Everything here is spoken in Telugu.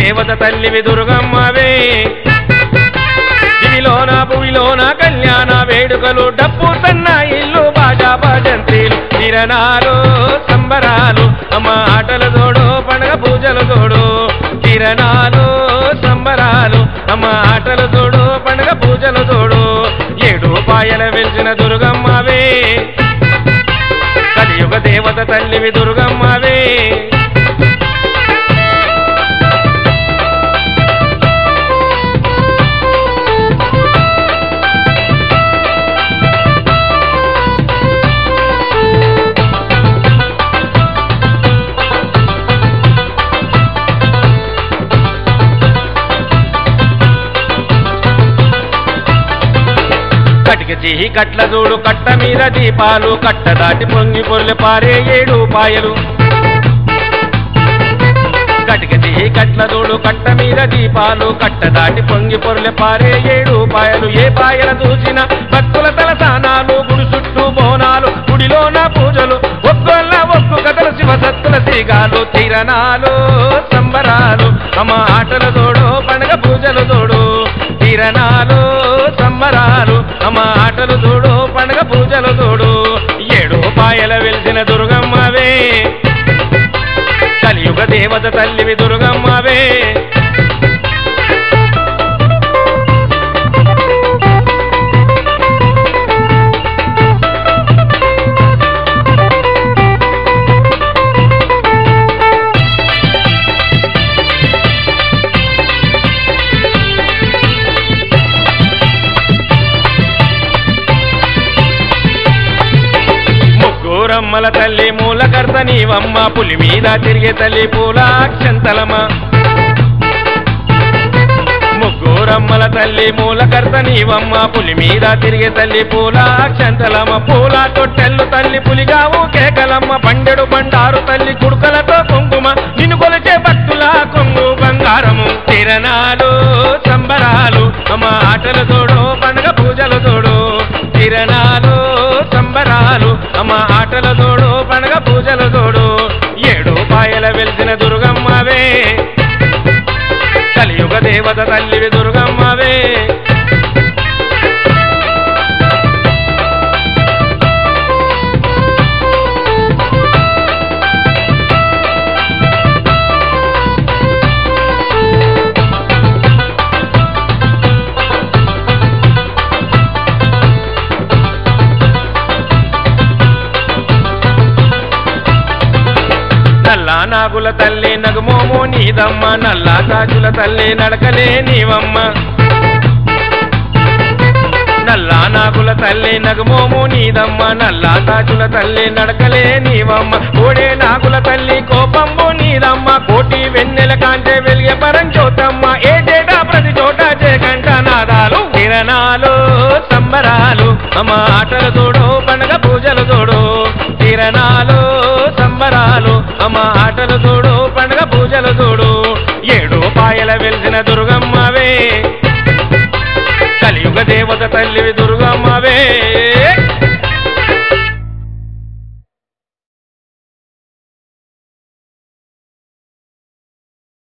దేవత తల్లివి దుర్గమ్మవే దివిలోన భూమిలోన కళ్యాణ వేడుకలు డప్పు సన్న ఇల్లు బాజా భజంత్రీలు కిరణాలు సంబరాలు అమ్మ ఆటలు తోడు పండగ పూజలు తోడు కిరణాలు సంబరాలు అమ్మ ఆటలు తోడు పండగ పూజలు తోడు ఏడు పాయల వెలిసిన దుర్గమ్మవే కలియుగ దేవత తల్లివి దుర్గమ్మవే కటిక చేయి కట్ల చూడు కట్ట మీద దీపాలు కట్ట దాటి పొంగి పొర్లు పారే ఏడు పాయలు కటిక చేయి కట్ల చూడు కట్ట మీద దీపాలు కట్ట దాటి పొంగి పొర్లు పారే ఏడు పాయలు ఏ పాయల చూసిన భక్తుల తలసానాలు గుడి చుట్టూ బోనాలు గుడిలోన పూజలు ఒక్కొల్ల ఒక్కు కథలు శివ సత్తుల తీగాలు తీరనాలు సంబరాలు అమ్మ ఆటల తోడు పండగ పూజలు తోడు తీరనాలు సంబరాలు అమ్మ ఆటలు తోడు పండగ పూజలు తోడు ఏడు పాయల వెలిసిన దుర్గమ్మవే కలియుగ దేవత తల్లివి దుర్గమ్మవే ముగ్గురమ్మల తల్లి మూలకర్త నీవమ్మ పులి మీద తిరిగే తల్లి పూల అక్షంతలమ ముగ్గురమ్మల తల్లి మూలకర్త నీవమ్మ పులి మీద తిరిగే తల్లి పూల అక్షంతలమ పూల తొట్టెల్లు తల్లి పులిగావు కేకలమ్మ పండెడు బండారు తల్లి కుడుకలతో కుంకుమ నిన్ను కొలిచే భక్తుల కొంగు బంగారము తిరణాలు సంబరాలు అమ్మ ఆటలు తోడు పండుగ పూజలు తోడు తిరణాలు సంబరాలు అమ్మ ఆటలు తోడు పండుగ పూజలు తోడు ఏడు పాయల వెలిసిన దుర్గమ్మవే కలియుగ దేవత తల్లివి దుర్గమ్మవే నల్లా నాగుల తల్లి నగుమోమో నీదమ్మ నల్లా కాజుల తల్లి నడకలే నీవమ్మ నల్లా నాగుల తల్లి నగుమోమో నీదమ్మ నల్లా కాజుల తల్లి నడకలే నీవమ్మ కోడే నాగుల తల్లి కోపంబో నీదమ్మ కోటి వెన్నెల కాంచె వెలిగే పరంచోతమ్మ ఏటేటా ప్రతి చోట జయకంఠ నాదాలు కిరణాలు సంబరాలు అమ్మ ఆటలు తోడు పండగ పూజలు తోడు కిరణాలు సంబరాలు అమ్మ ఆటలు తోడు పండగ పూజలు తోడు ఏడు పాయల వెలిసిన దుర్గమ్మవే కలియుగ దేవత తల్లివి దుర్గమ్మవే